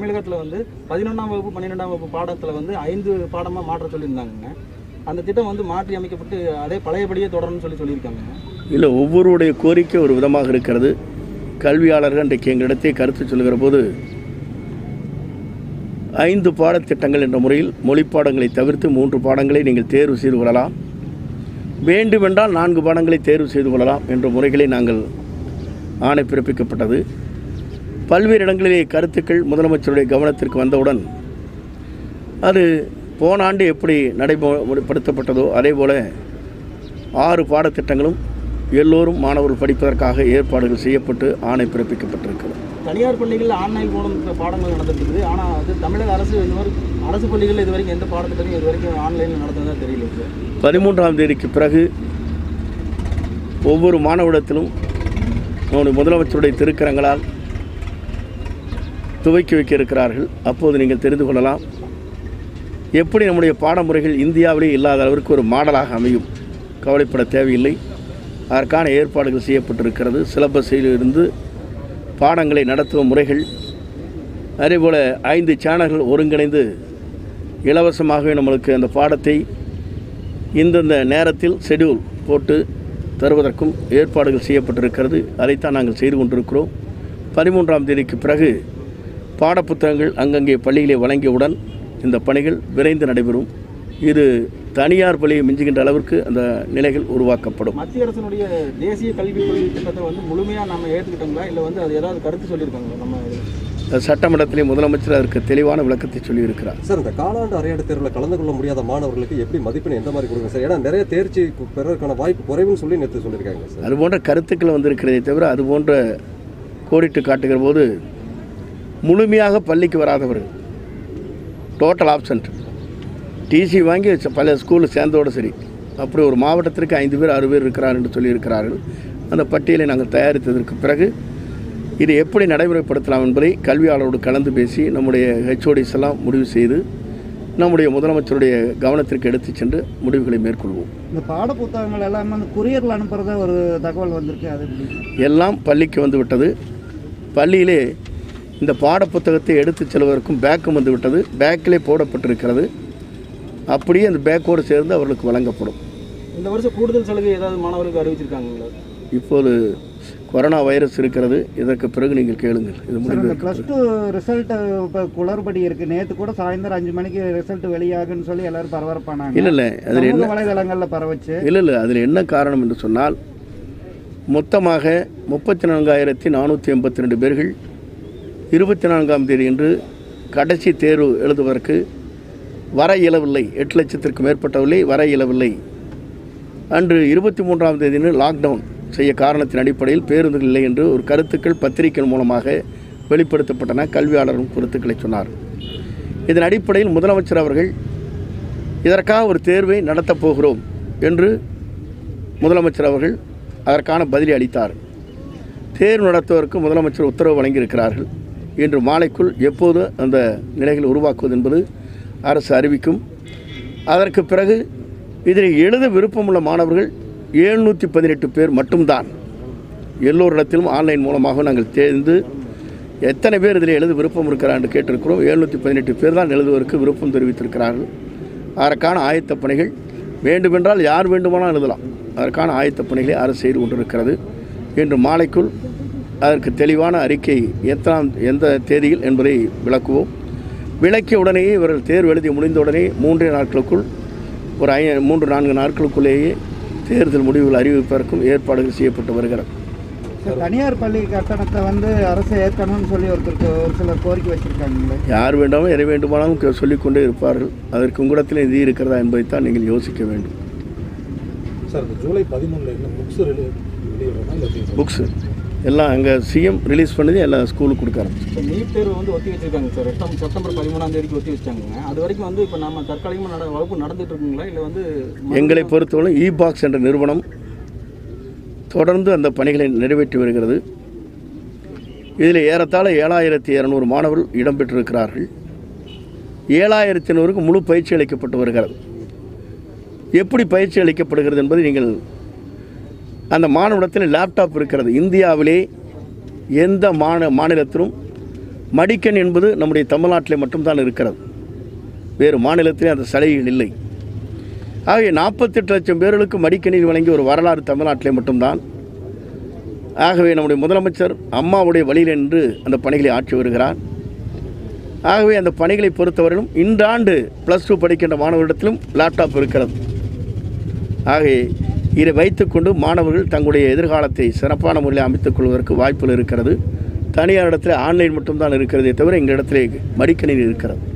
தமிழகத்தில் வந்து பதினொன்றாம் வகுப்பு பன்னிரெண்டாம் வகுப்பு பாடத்தில் வந்து ஐந்து பாடமாக மாற்ற சொல்லியிருந்தாங்க அந்த திட்டம் வந்து மாற்றி அமைக்கப்பட்டு அதே பழையபடியே தொடரும்னு சொல்லி சொல்லியிருக்காங்க இல்லை ஒவ்வொருடைய கோரிக்கை ஒரு விதமாக இருக்கிறது கல்வியாளர்கள் இன்றைக்கு எங்களிடத்தை கருத்து சொல்கிற போது ஐந்து பாடத்திட்டங்கள் என்ற முறையில் மொழி பாடங்களை தவிர்த்து மூன்று பாடங்களை நீங்கள் தேர்வு செய்து கொள்ளலாம் வேண்டுமென்றால் நான்கு பாடங்களை தேர்வு செய்து கொள்ளலாம் என்ற முறைகளை நாங்கள் ஆணை பிறப்பிக்கப்பட்டது பல்வேறு இடங்களிலே கருத்துக்கள் முதலமைச்சருடைய கவனத்திற்கு வந்தவுடன் அது போன ஆண்டு எப்படி நடைமுறைப்படுத்தப்பட்டதோ அதே போல் ஆறு பாடத்திட்டங்களும் எல்லோரும் மாணவர்கள் படிப்பதற்காக ஏற்பாடுகள் செய்யப்பட்டு ஆணை பிறப்பிக்கப்பட்டிருக்கிறது தனியார் பள்ளிகளில் ஆன்லைன் மூலம் இப்ப பாடங்கள் நடந்துருக்குது ஆனால் அது தமிழக அரசு இந்த மாதிரி அரசு பள்ளிகளில் இது வரைக்கும் எந்த பாடத்திட்டத்தையும் இது வரைக்கும் ஆன்லைனில் நடந்ததா தெரியல சார் பதிமூன்றாம் தேதிக்கு பிறகு ஒவ்வொரு மாணவரிடத்திலும் நம்முடைய முதலமைச்சருடைய திருக்கரங்களால் துவக்கி வைக்க இருக்கிறார்கள் அப்போது நீங்கள் தெரிந்து கொள்ளலாம் எப்படி நம்முடைய பாடமுறைகள் இந்தியாவிலே இல்லாத அளவிற்கு ஒரு மாடலாக அமையும் கவலைப்பட தேவையில்லை அதற்கான ஏற்பாடுகள் செய்யப்பட்டிருக்கிறது சிலபஸில் இருந்து பாடங்களை நடத்தும் முறைகள் அதேபோல் ஐந்து சேனல்கள் ஒருங்கிணைந்து இலவசமாகவே நம்மளுக்கு அந்த பாடத்தை இந்தந்த நேரத்தில் ஷெட்யூல் போட்டு தருவதற்கும் ஏற்பாடுகள் செய்யப்பட்டிருக்கிறது அதைத்தான் நாங்கள் செய்து கொண்டிருக்கிறோம் பதிமூன்றாம் தேதிக்கு பிறகு பாடப்புத்தகங்கள் அங்கங்கே பள்ளியிலே வழங்கியவுடன் இந்த பணிகள் விரைந்து நடைபெறும் இது தனியார் பள்ளியை மிஞ்சுகின்ற அளவிற்கு அந்த நிலைகள் உருவாக்கப்படும் மத்திய அரசினுடைய தேசிய கல்விக் கொள்கை திட்டத்தை வந்து முழுமையாக நம்ம ஏற்றுக்கிட்டோங்களா இல்லை வந்து அது ஏதாவது கருத்து சொல்லியிருக்காங்களா நம்ம இதுல? சட்டமன்றத்திலே முதலமைச்சர் அதற்கு தெளிவான விளக்கத்தை சொல்லியிருக்கிறார் சார் இந்த காலாண்டு அரையாண்டு தேர்வில் கலந்து கொள்ள முடியாத மாணவர்களுக்கு எப்படி மதிப்பெண் எந்த மாதிரி கொடுங்க சார் ஏன்னா நிறைய தேர்ச்சி கு- பெறறதுக்கான வாய்ப்பு குறைவுன்னு சொல்லி நேற்று சொல்லியிருக்காங்க சார் அது போன்ற கருத்துக்கள் வந்திருக்கிறதே தவிர அது போன்ற கோடிட்டு காட்டுகிற போது முழுமையாக பள்ளிக்கு வராதவர்கள் டோட்டல் ஆப்சண்ட் டிசி வாங்கி ச- பல ஸ்கூலில் சேர்ந்தோடு சரி அப்படி ஒரு மாவட்டத்திற்கு ஐந்து பேர் ஆறு பேர் இருக்கிறார் என்று சொல்லியிருக்கிறார்கள் அந்த பட்டியலை நாங்கள் தயாரித்ததற்கு பிறகு இது எப்படி நடைமுறைப்படுத்தலாம் என்பதை கல்வியாளரோடு கலந்து பேசி நம்முடைய ஹெச்ஓடிஸ் எல்லாம் முடிவு செய்து நம்முடைய முதலமைச்சருடைய கவனத்திற்கு எடுத்துச் சென்று முடிவுகளை மேற்கொள்வோம் இந்த பாட புத்தகங்கள் எல்லாமே அந்த குரியரில் அனுப்புறதா ஒரு தகவல் வந்திருக்கு அது எப்படி எல்லாம் பள்ளிக்கு வந்து விட்டது பள்ளியிலே இந்த பாடப்புத்தகத்தை எடுத்துச் செல்வதற்கும் பேக்கும் வந்து விட்டது பேக்கிலே போடப்பட்டிருக்கிறது அப்படியே அந்த பேக்கோடு சேர்ந்து அவர்களுக்கு வழங்கப்படும் இந்த வருஷம் கூடுதல் சலுகை ஏதாவது மாணவர்களுக்கு அறிவிச்சிருக்காங்களா இப்போது கொரோனா வைரஸ் இருக்கிறது இதற்கு பிறகு நீங்கள் கேளுங்கள் இது சார் முடிவு இந்த ப்ளஸ் டூ ரிசல்ட் இப்போ குளறுபடி இருக்கு நேற்று கூட சாயந்தரம் அஞ்சு மணிக்கு ரிசல்ட் வெளியாகுன்னு சொல்லி எல்லாரும் பரபரப்பானாங்க இல்லை இல்லை அதில் என்ன சமூக வலைதளங்களில் பரவச்சு இல்லை இல்லை அதில் என்ன காரணம் என்று சொன்னால் மொத்தமாக முப்பத்தி நான்காயிரத்தி நானூற்றி எண்பத்தி ரெண்டு பேர்கள் இருபத்தி நான்காம் தேதி என்று கடைசி தேர்வு எழுதுவதற்கு வர இயலவில்லை எட்டு லட்சத்திற்கு மேற்பட்டவில்லை வர இயலவில்லை அன்று இருபத்தி மூன்றாம் தேதின்னு லாக்டவுன் செய்ய காரணத்தின் அடிப்படையில் பேருந்துகள் இல்லை என்று ஒரு கருத்துக்கள் பத்திரிகை மூலமாக வெளிப்படுத்தப்பட்டன கல்வியாளரும் கருத்துக்களை சொன்னார் இதன் அடிப்படையில் முதலமைச்சர் அவர்கள் இதற்காக ஒரு தேர்வை நடத்தப் போகிறோம் என்று முதலமைச்சர் அவர்கள் அதற்கான பதிலை அளித்தார் தேர்வு நடத்துவதற்கு முதலமைச்சர் உத்தரவு வழங்கியிருக்கிறார்கள் இன்று மாலைக்குள் எப்போது அந்த நிலைகள் உருவாக்குவது என்பது அரசு அறிவிக்கும் அதற்கு பிறகு இதில் எழுத விருப்பமுள்ள மாணவர்கள் எழுநூற்றி பதினெட்டு பேர் மட்டும்தான் எல்லோரிடத்திலும் ஆன்லைன் மூலமாக நாங்கள் தேர்ந்து எத்தனை பேர் இதில் எழுத விருப்பம் இருக்கிறார் என்று கேட்டிருக்கிறோம் எழுநூற்றி பதினெட்டு பேர் தான் எழுதுவதற்கு விருப்பம் தெரிவித்திருக்கிறார்கள் அதற்கான ஆயத்தப் பணிகள் வேண்டுமென்றால் யார் வேண்டுமானால் எழுதலாம் அதற்கான ஆயத்தப் பணிகளை அரசு செய்து கொண்டிருக்கிறது இன்று மாலைக்குள் அதற்கு தெளிவான அறிக்கை எத்தனாம் எந்த தேதியில் என்பதை விளக்குவோம் விளக்கிய உடனேயே இவர்கள் தேர்வு எழுதி முடிந்த உடனே மூன்றே நாட்களுக்குள் ஒரு ஐ மூன்று நான்கு நாட்களுக்குள்ளேயே தேர்தல் முடிவுகள் அறிவிப்பதற்கும் ஏற்பாடுகள் செய்யப்பட்டு வருகிறது சார் தனியார் பள்ளி கட்டணத்தை வந்து அரசு ஏற்கனவே சொல்லி ஒருத்தருக்கு ஒரு சிலர் கோரிக்கை வச்சிருக்காங்களே யார் வேண்டாமோ எதை வேண்டுமானாலும் க- சொல்லிக்கொண்டே இருப்பார்கள் அதற்கு உங்களிடத்தில் நிதி இருக்கிறதா என்பதைத்தான் நீங்கள் யோசிக்க வேண்டும் சார் இந்த ஜூலை பதிமூணுல என்ன புக்ஸ் வெளியிடுறதா இல்லை எப்படி சார்? புக்ஸு எல்லாம் அங்கே சிஎம் ரிலீஸ் பண்ணி எல்லாம் ஸ்கூலுக்கு கொடுக்க ஆரம்பிச்சு இப்போ நீட் தேர்வு வந்து ஒத்தி வச்சிருக்காங்க சார் எட்டாம் செப்டம்பர் பதிமூணாம் தேதிக்கு ஒத்தி வச்சிட்டாங்க அது வரைக்கும் வந்து இப்போ நம்ம தற்காலிகமாக நட வகுப்பு நடந்துட்டு இருக்குங்களா இல்லை வந்து எங்களை பொறுத்தவரை இ பாக்ஸ் என்ற நிறுவனம் தொடர்ந்து அந்த பணிகளை நிறைவேற்றி வருகிறது இதில் ஏறத்தாழ ஏழாயிரத்தி இரநூறு மாணவர்கள் இடம்பெற்றிருக்கிறார்கள் ஏழாயிரத்தி ஐநூறுக்கு முழு பயிற்சி அளிக்கப்பட்டு வருகிறது எப்படி பயிற்சி அளிக்கப்படுகிறது என்பதை நீங்கள் அந்த மாணவனிடத்தில் லேப்டாப் இருக்கிறது இந்தியாவிலே எந்த மாநில மாநிலத்திலும் மடிக்கணி என்பது நம்முடைய தமிழ்நாட்டிலே மட்டும்தான் இருக்கிறது வேறு மாநிலத்திலே அந்த சலுகைகள் இல்லை ஆகவே நாற்பத்தெட்டு லட்சம் பேர்களுக்கு மடிக்கணினி வழங்கிய ஒரு வரலாறு தமிழ்நாட்டிலே மட்டும்தான் ஆகவே நம்முடைய முதலமைச்சர் அம்மாவுடைய வழியில் நின்று அந்த பணிகளை ஆற்றி வருகிறார் ஆகவே அந்த பணிகளை பொறுத்தவரையிலும் இந்த ஆண்டு ப்ளஸ் டூ படிக்கின்ற மாணவர்களிடத்திலும் லேப்டாப் இருக்கிறது ஆகவே இதை வைத்துக்கொண்டு மாணவர்கள் தங்களுடைய எதிர்காலத்தை சிறப்பான முறையில் அமைத்துக் கொள்வதற்கு வாய்ப்புகள் இருக்கிறது தனியார் இடத்துல ஆன்லைன் மட்டும்தான் இருக்கிறதே தவிர எங்கள் இடத்துல மடிக்கணினி இருக்கிறது